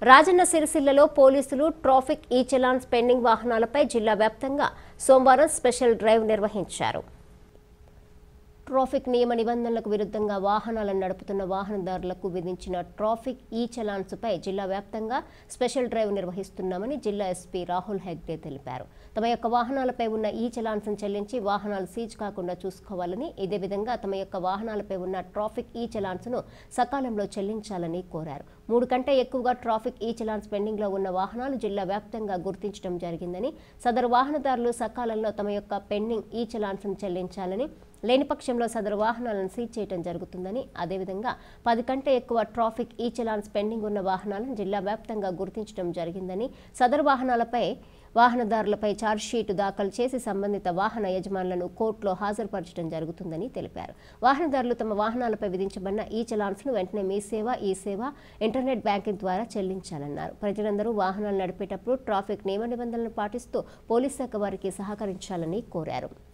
రాజన్న సిరిసిల్లలో పోలీసులు ట్రాఫిక్ ఈ చలాన్స్ పెండింగ్ వాహనాలపై జిల్లా వ్యాప్తంగా సోమవారం స్పెషల్ డ్రైవ్ నిర్వహించారు ట్రాఫిక్ నియమ నిబంధనలకు విరుద్ధంగా వాహనాలను నడుపుతున్న వాహనదారులకు విధించిన ట్రాఫిక్ ఈ చలాన్స్పై జిల్లా వ్యాప్తంగా స్పెషల్ డ్రైవ్ నిర్వహిస్తున్నామని జిల్లా ఎస్పీ రాహుల్ హెగ్డే తెలిపారు తమ యొక్క వాహనాలపై ఉన్న ఈ చలాన్స్ను చెల్లించి వాహనాలు సీజ్ కాకుండా చూసుకోవాలని ఇదే విధంగా తమ యొక్క వాహనాలపై ఉన్న ట్రాఫిక్ ఈ చలాన్స్ను సకాలంలో చెల్లించాలని కోరారు మూడు కంటే ఎక్కువగా ట్రాఫిక్ ఈ చలాన్స్ పెండింగ్లో ఉన్న వాహనాలు జిల్లా వ్యాప్తంగా గుర్తించడం జరిగిందని సదరు వాహనదారులు సకాలంలో తమ యొక్క పెండింగ్ ఈ చలాన్స్ను చెల్లించాలని లేని పక్షంలో సదరు వాహనాలను సీజ్ చేయడం జరుగుతుందని అదేవిధంగా పది కంటే ఎక్కువ ట్రాఫిక్ ఈ చలాన్స్ పెండింగ్ ఉన్న వాహనాలను జిల్లా వ్యాప్తంగా గుర్తించడం జరిగిందని సదరు వాహనాలపై వాహనదారులపై ఛార్జ్షీటు దాఖలు చేసి సంబంధిత వాహన యజమానులను కోర్టులో హాజరుపరచడం జరుగుతుందని తెలిపారు వాహనదారులు తమ వాహనాలపై విధించబడిన ఈ చలాన్స్ను వెంటనే మీ సేవ ఈ సేవ ఇంటర్నెట్ బ్యాంకింగ్ ద్వారా చెల్లించాలన్నారు ప్రజలందరూ వాహనాలు నడిపేటప్పుడు ట్రాఫిక్ నియమ నిబంధనలను పాటిస్తూ పోలీస్ శాఖ వారికి సహకరించాలని కోరారు